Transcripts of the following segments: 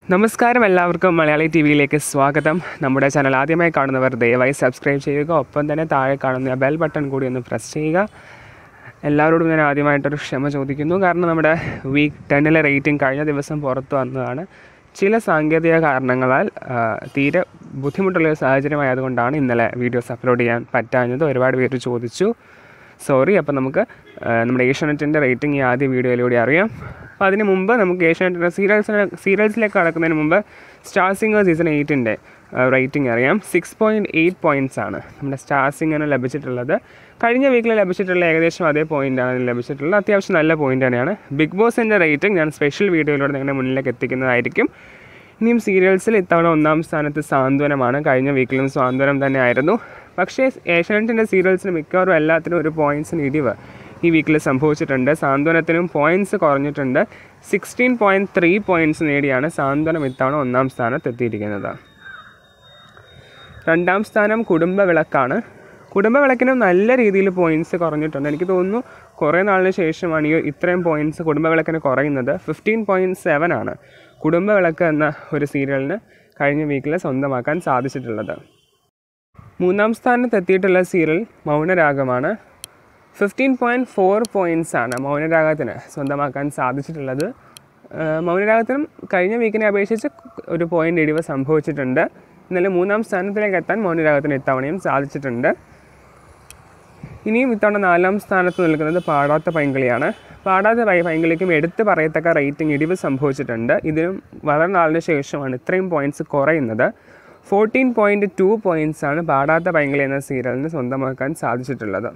നമസ്കാരം എല്ലാവർക്കും മലയാളി ടി വിയിലേക്ക് സ്വാഗതം നമ്മുടെ ചാനൽ ആദ്യമായി കാണുന്നവർ ദയവായി സബ്സ്ക്രൈബ് ചെയ്യുക ഒപ്പം തന്നെ താഴെ കാണുന്ന ബെൽ ബട്ടൺ കൂടി ഒന്ന് പ്രസ് ചെയ്യുക എല്ലാവരോടും ഞാൻ ആദ്യമായിട്ടൊരു ക്ഷമ ചോദിക്കുന്നു കാരണം നമ്മുടെ വീക്ക് ടെന്നിലെ റേറ്റിംഗ് കഴിഞ്ഞ ദിവസം പുറത്തു വന്നതാണ് ചില സാങ്കേതിക കാരണങ്ങളാൽ ആ, തീരെ ബുദ്ധിമുട്ടുള്ള ഒരു സാഹചര്യമായതുകൊണ്ടാണ് ഇന്നലെ വീഡിയോസ് അപ്ലോഡ് ചെയ്യാൻ പറ്റാഞ്ഞത് ഒരുപാട് പേര് ചോദിച്ചു സോറി അപ്പോൾ നമുക്ക് ആ, നമ്മുടെ ഏഷ്യാനെറ്റിൻ്റെ റേറ്റിംഗ് ഈ ആദ്യ വീഡിയോയിലൂടെ അറിയാം അപ്പോൾ അതിന് മുമ്പ് നമുക്ക് ഏഷ്യാനെറ്റിൻ്റെ സീരിയൽസിന് സീരിയൽസിലേക്ക് കടക്കുന്നതിന് മുമ്പ് സ്റ്റാർ സിംഗർ സീസൺ എയ്റ്റിൻ്റെ റേറ്റിംഗ് അറിയാം സിക്സ് പോയിൻറ്റ് എയ്റ്റ് പോയിൻറ്റ്സ് ആണ് നമ്മുടെ സ്റ്റാർ സിംഗറിന് ലഭിച്ചിട്ടുള്ളത് കഴിഞ്ഞ വീക്കിൽ ലഭിച്ചിട്ടുള്ള ഏകദേശം അതേ പോയിൻ്റാണ് ലഭിച്ചിട്ടുള്ളത് അത്യാവശ്യം നല്ല പോയിൻ്റ് തന്നെയാണ് ബിഗ് ബോസിൻ്റെ റേറ്റിംഗ് ഞാൻ സ്പെഷ്യൽ വീഡിയോയിലൂടെ നിങ്ങളുടെ മുന്നിലേക്ക് എത്തിക്കുന്നതായിരിക്കും ഇനിയും സീരിയൽസിൽ ഇത്തവണ ഒന്നാം സ്ഥാനത്ത് സാന്ത്വനമാണ് കഴിഞ്ഞ വീക്കിലും സാന്ത്വനം തന്നെ ആയിരുന്നു പക്ഷേ ഏഷ്യാനെറ്റിൻ്റെ സീരിയൽസിന് മിക്കവാറും എല്ലാത്തിനും ഒരു പോയിൻറ്റ്സിന് ഇടിവ് ഈ വീക്കിൽ സംഭവിച്ചിട്ടുണ്ട് സാന്ത്വനത്തിനും പോയിൻറ്റ്സ് കുറഞ്ഞിട്ടുണ്ട് സിക്സ്റ്റീൻ പോയിൻറ്റ് ത്രീ പോയിൻറ്റ്സ് നേടിയാണ് സാന്ത്വനം ഇത്തവണ ഒന്നാം സ്ഥാനത്ത് എത്തിയിരിക്കുന്നത് രണ്ടാം സ്ഥാനം കുടുംബ വിളക്കാണ് കുടുംബ വിളക്കിനും നല്ല രീതിയിൽ പോയിൻറ്റ്സ് കുറഞ്ഞിട്ടുണ്ട് എനിക്ക് തോന്നുന്നു കുറേ നാളിന് ശേഷമാണ് ഈ ഇത്രയും പോയിൻറ്റ്സ് കുടുംബ വിളക്കിന് കുറയുന്നത് ഫിഫ്റ്റീൻ പോയിൻറ്റ് സെവൻ ആണ് കുടുംബ വിളക്ക് എന്ന ഒരു സീരിയലിന് കഴിഞ്ഞ വീക്കിൽ സ്വന്തമാക്കാൻ സാധിച്ചിട്ടുള്ളത് മൂന്നാം സ്ഥാനത്ത് എത്തിയിട്ടുള്ള സീരിയൽ മൗനരാഗമാണ് ഫിഫ്റ്റീൻ പോയിൻറ്റ് ഫോർ പോയിൻറ്റ്സ് ആണ് മൗനരാഗത്തിന് സ്വന്തമാക്കാൻ സാധിച്ചിട്ടുള്ളത് ആ, മൗനരാഗത്തിനും കഴിഞ്ഞ വീക്കിനെ അപേക്ഷിച്ച് ഒരു പോയിൻ്റ് ഇടിവ് സംഭവിച്ചിട്ടുണ്ട് എന്നാലും മൂന്നാം സ്ഥാനത്തിലേക്ക് എത്താൻ മൗനരാഗത്തിന് ഇത്തവണയും സാധിച്ചിട്ടുണ്ട് ഇനിയും ഇത്തവണ നാലാം സ്ഥാനത്ത് നിൽക്കുന്നത് പാടാത്ത പൈങ്കിളിയാണ് പാടാത്ത പൈ പൈങ്കിളിക്കും എടുത്ത് പറയത്തക്ക റേറ്റിംഗ് ഇടിവ് സംഭവിച്ചിട്ടുണ്ട് ഇതിനും വളരെ നാളിന് ശേഷമാണ് ഇത്രയും പോയിൻറ്റ്സ് കുറയുന്നത് ഫോർട്ടീൻ പോയിൻറ്റ് ടു പോയിൻറ്റ്സ് ആണ് പാടാത്ത പൈങ്കിളി എന്ന സീരിയലിന് സ്വന്തമാക്കാൻ സാധിച്ചിട്ടുള്ളത്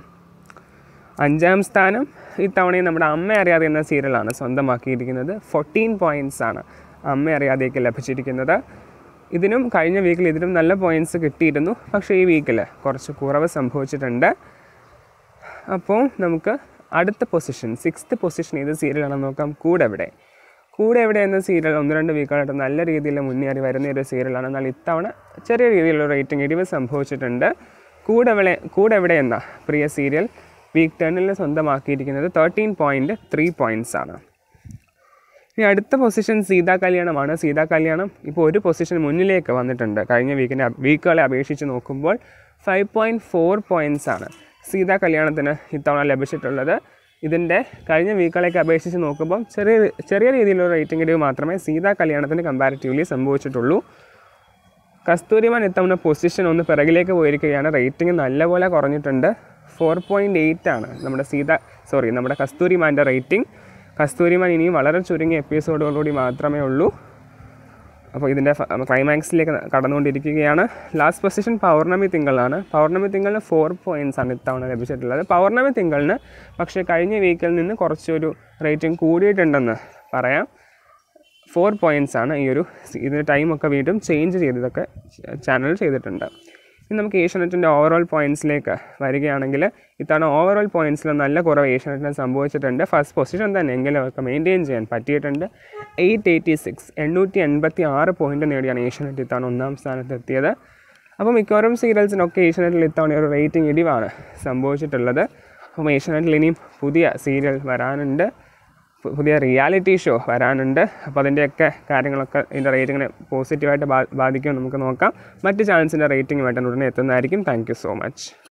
അഞ്ചാം സ്ഥാനം ഇത്തവണയും നമ്മുടെ അമ്മ അറിയാതെ എന്ന സീരിയലാണ് സ്വന്തമാക്കിയിരിക്കുന്നത് ഫോർട്ടീൻ പോയിൻറ്റ്സ് ആണ് അമ്മ അറിയാതെയൊക്കെ ലഭിച്ചിരിക്കുന്നത് ഇതിനും കഴിഞ്ഞ വീക്കിൽ ഇതിനും നല്ല പോയിൻറ്റ്സ് കിട്ടിയിരുന്നു പക്ഷേ ഈ വീക്കിൽ കുറച്ച് കുറവ് സംഭവിച്ചിട്ടുണ്ട് അപ്പോൾ നമുക്ക് അടുത്ത പൊസിഷൻ സിക്സ്ത് പൊസിഷൻ ഏത് സീരിയലാണെന്ന് നോക്കാം കൂടെ എവിടെ കൂടെ എവിടെ എന്ന സീരിയൽ ഒന്ന് രണ്ട് വീക്കുകളായിട്ട് നല്ല രീതിയിൽ മുന്നേറി വരുന്ന ഒരു സീരിയലാണ് എന്നാൽ ഇത്തവണ ചെറിയ രീതിയിലുള്ള റേറ്റിംഗ് ഇടിവ് സംഭവിച്ചിട്ടുണ്ട് കൂടെ എവിടെ കൂടെ എവിടെ എന്ന പ്രിയ സീരിയൽ വീക്ക് ടെന്നിൽ സ്വന്തമാക്കിയിരിക്കുന്നത് തേർട്ടീൻ പോയിൻറ്റ് ത്രീ പോയിൻറ്റ്സ് ആണ് ഇനി അടുത്ത പൊസിഷൻ സീതാ കല്യാണമാണ് സീതാ കല്യാണം ഇപ്പോൾ ഒരു പൊസിഷൻ മുന്നിലേക്ക് വന്നിട്ടുണ്ട് കഴിഞ്ഞ വീക്കിനെ വീക്കുകളെ അപേക്ഷിച്ച് നോക്കുമ്പോൾ ഫൈവ് പോയിൻറ്റ് ഫോർ പോയിൻറ്റ്സ് ആണ് സീതാ കല്യാണത്തിന് ഇത്തവണ ലഭിച്ചിട്ടുള്ളത് ഇതിൻ്റെ കഴിഞ്ഞ വീക്കുകളേക്ക് അപേക്ഷിച്ച് നോക്കുമ്പോൾ ചെറിയ ചെറിയ രീതിയിലുള്ള റേറ്റിംഗ് ഇടിവ് മാത്രമേ സീതാ കല്യാണത്തിന് കമ്പാരിറ്റീവ്ലി സംഭവിച്ചിട്ടുള്ളൂ കസ്തൂരിമാൻ ഇത്തവണ പൊസിഷൻ ഒന്ന് പിറകിലേക്ക് പോയിരിക്കുകയാണ് റേറ്റിംഗ് നല്ലപോലെ കുറഞ്ഞിട്ടുണ്ട് ഫോർ പോയിൻറ്റ് എയ്റ്റ് ആണ് നമ്മുടെ സീത സോറി നമ്മുടെ കസ്തൂരിമാൻ്റെ റേറ്റിംഗ് കസ്തൂരിമാൻ ഇനിയും വളരെ ചുരുങ്ങിയ എപ്പിസോഡുകളോടി മാത്രമേ ഉള്ളൂ അപ്പോൾ ഇതിൻ്റെ ക്ലൈമാക്സിലേക്ക് കടന്നുകൊണ്ടിരിക്കുകയാണ് ലാസ്റ്റ് പൊസിഷൻ പൗർണമി തിങ്കളാണ് പൗർണമി തിങ്കളിന് ഫോർ പോയിൻറ്റ്സ് ആണ് ഇത്തവണ ലഭിച്ചിട്ടുള്ളത് പൗർണമി തിങ്കളിന് പക്ഷേ കഴിഞ്ഞ വീക്കിൽ നിന്ന് കുറച്ചൊരു റേറ്റിംഗ് കൂടിയിട്ടുണ്ടെന്ന് പറയാം ഫോർ പോയിൻറ്റ്സ് ആണ് ഈ ഒരു സി- ഇതിൻ്റെ ടൈമൊക്കെ വീണ്ടും ചേഞ്ച് ചെയ്തതൊക്കെ ചാനൽ ചെയ്തിട്ടുണ്ട് ഇനി നമുക്ക് ഏഷ്യാനെറ്റിൻ്റെ ഓവറോൾ പോയിൻറ്റ്സിലേക്ക് വരികയാണെങ്കിൽ ഇത്തവണ ഓവറോൾ പോയിൻറ്റ്സിൽ നല്ല കുറവ് ഏഷ്യാനെറ്റിന് സംഭവിച്ചിട്ടുണ്ട് ഫസ്റ്റ് പൊസിഷൻ തന്നെ എങ്കിലും അവർക്ക് മെയിൻറ്റെയിൻ ചെയ്യാൻ പറ്റിയിട്ടുണ്ട് എയ്റ്റ് എയ്റ്റി സിക്സ് എണ്ണൂറ്റി എൺപത്തി ആറ് പോയിൻറ്റ് നേടിയാണ് ഏഷ്യാനെറ്റ് ഇത്തവണ ഒന്നാം സ്ഥാനത്ത് എത്തിയത് അപ്പോൾ മിക്കവാറും സീരിയൽസിനൊക്കെ ഏഷ്യാനെറ്റിൽ ഇത്തവണ ഒരു റേറ്റിംഗ് ഇടിവാണ് സംഭവിച്ചിട്ടുള്ളത് അപ്പം ഏഷ്യാനെറ്റിൽ ഇനിയും പുതിയ സീരിയൽ വരാനുണ്ട് പു- പുതിയ റിയാലിറ്റി ഷോ വരാനുണ്ട് അപ്പോൾ അതിൻ്റെയൊക്കെ കാര്യങ്ങളൊക്കെ ഇതിൻ്റെ റേറ്റിങ്ങിനെ പോസിറ്റീവായിട്ട് ബാ ബാധിക്കും നമുക്ക് നോക്കാം മറ്റ് ചാനൽസിൻ്റെ റേറ്റിംഗുമായിട്ട് ഉടനെ എത്തുന്നതായിരിക്കും താങ്ക് യു സോ മച്ച്